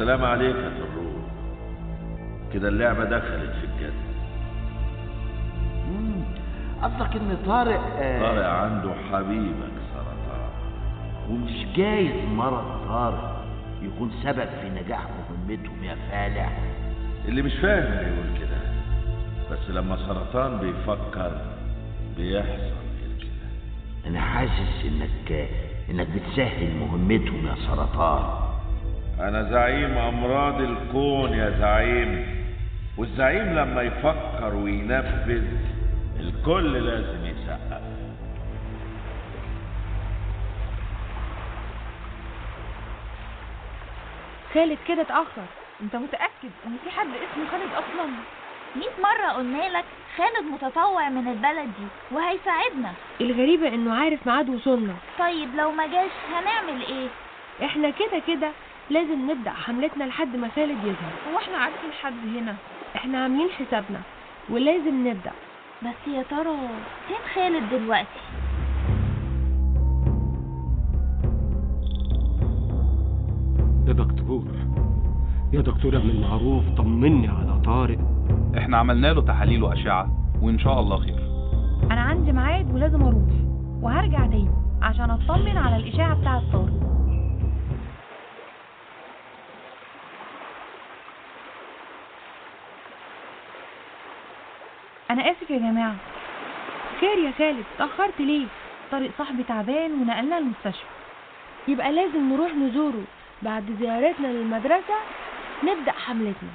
السلام عليك يا طروق كده اللعبة دخلت في الجد مم. قصدك ان طارق آه، طارق عنده حبيبك سرطان ومش جايز مرض طارق يكون سبب في نجاح مهمتهم يا فالح اللي مش فاهم يقول كده بس لما سرطان بيفكر بيحصل غير كده انا حاسس انك انك بتسهل مهمتهم يا سرطان انا زعيم امراض الكون يا زعيم والزعيم لما يفكر وينفذ الكل لازم يسقف خالد كده اتأخر انت متأكد ان في حد اسمه خالد اصلا 100 مرة قلنا لك خالد متطوع من البلد دي وهيساعدنا الغريبة انه عارف ميعاد وصولنا طيب لو ما جاش هنعمل ايه احنا كده كده لازم نبدأ حملتنا لحد ما خالد يظهر هو احنا عارفين حد هنا احنا عاملين حسابنا ولازم نبدأ بس يا ترى فين خالد دلوقتي يا دكتور يا دكتور اعمل معروف طمني على طارق احنا عملنا له تحاليل واشعه وان شاء الله خير انا عندي ميعاد ولازم اروح وهرجع تاني عشان اطمن على الاشاعة بتاعة طارق انا اسف يا جماعة خير يا خالد اتأخرت ليه طارق صاحبي تعبان ونقلنا المستشفى يبقى لازم نروح نزوره بعد زيارتنا للمدرسة نبدأ حملتنا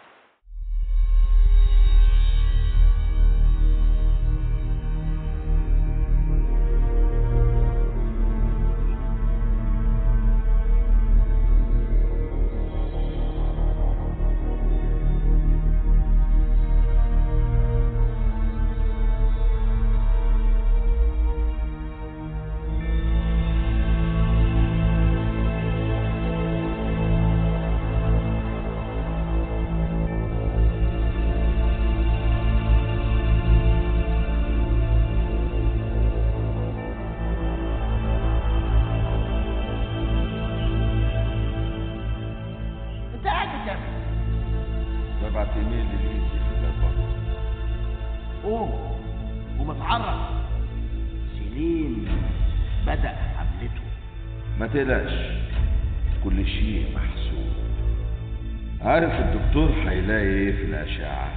انت قاعد بتعمل ببعت ايميل للإيزي في الأربعة قوم قوم اتعرف سليم بدأ حملته ما تقلقش كل شيء محسوب عارف الدكتور هيلاقي ايه في الأشعة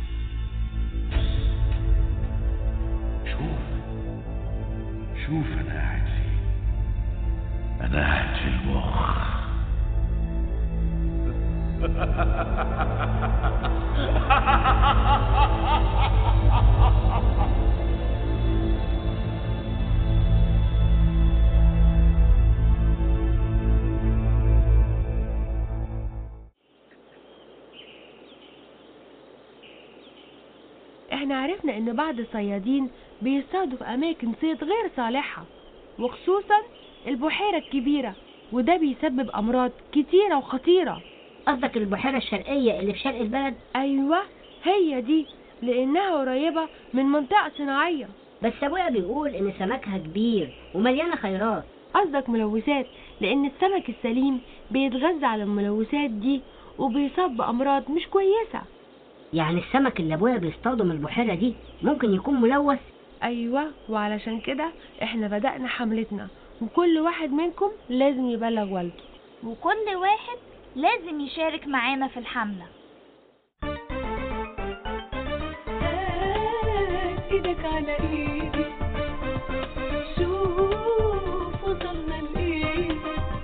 شوف شوف أنا قاعد فين أنا قاعد في المخ احنا عرفنا ان بعض الصيادين بيصطادوا في اماكن صيد غير صالحة وخصوصا البحيرة الكبيرة وده بيسبب امراض كتيرة وخطيرة قصدك البحيرة الشرقية اللي في شرق البلد ايوه هي دي لانها قريبة من منطقة صناعية بس ابويا بيقول ان سمكها كبير ومليانة خيرات قصدك ملوثات لان السمك السليم بيتغذى على الملوثات دي وبيصاب بامراض مش كويسة يعني السمك اللي ابويا بيصطاده من البحيرة دي ممكن يكون ملوث ايوه وعلشان كده احنا بدأنا حملتنا وكل واحد منكم لازم يبلغ والده وكل واحد لازم يشارك معانا في الحملة ايدك على ايدي شوف وصلنا لايه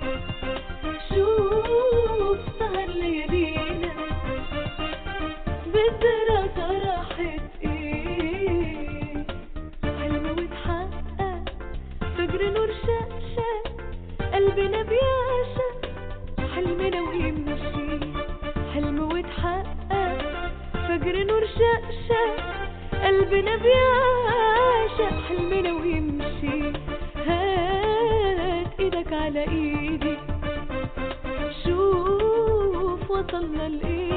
شوف سهر ليالينا بالدراسة راحت ايه حلم واتحقق فجر نور شقشق قلبنا بيعشق حلمنا ويمشي حلم واتحقق فجر نور شقشق قلبنا بيعشق حلمنا ويمشي هات ايدك على ايدي شوف وصلنا لايه